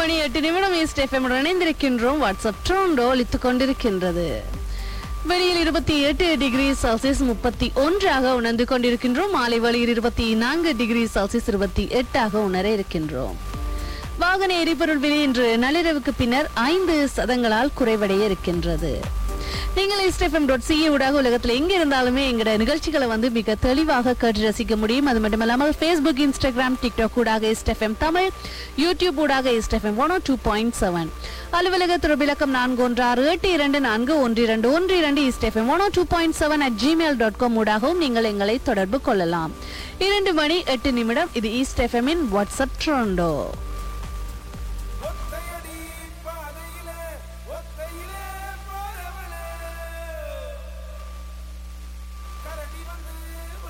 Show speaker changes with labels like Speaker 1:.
Speaker 1: மணி எட்டு நிமிடம் East FM இணைந்திருக்கின்றோம் வாட்ஸ்அப் ட்ரோண்டோ ஒலித்துக் கொண்டிருக்கின்றது வெளியில் இருபத்தி எட்டு டிகிரி செல்சியஸ் முப்பத்தி ஒன்றாக உணர்ந்து கொண்டிருக்கின்றோம் மாலை வழியில் இருபத்தி நான்கு டிகிரி செல்சியஸ் இருபத்தி எட்டாக உணர இருக்கின்றோம் வாகன எரிபொருள் விலை இன்று நள்ளிரவுக்கு பின்னர் ஐந்து சதங்களால் குறைவடைய இருக்கின்றது நீங்கள் இஸ்டெஃப்எம் டாட் சிஏ ஊடாக உலகத்தில் எங்க இருந்தாலுமே எங்களோட நிகழ்ச்சிகளை வந்து மிக தெளிவாக கேட்டு ரசிக்க முடியும் அது மட்டுமல்லாமல் ஃபேஸ்புக் இன்ஸ்டாகிராம் டிக்டாக் ஊடாக இஸ்டெஃப்எம் தமிழ் யூடியூப் ஊடாக இஸ்டெஃப்எம் ஒன் டூ பாயிண்ட் செவன் அலுவலக துறவிலக்கம் நான்கு ஒன்று ஆறு எட்டு இரண்டு நான்கு ஒன்று இரண்டு ஒன்று இரண்டு இஸ்டெஃப்எம் one two point seven at Gmail dot com ஊடாகவும் நீங்கள் எங்களை தொடர்பு கொள்ளலாம் இரண்டு மணி எட்டு நிமிடம் இது ஈஸ்ட் எஃப்எம்மின் வாட்ஸ்அப் ட்ரோண்டோ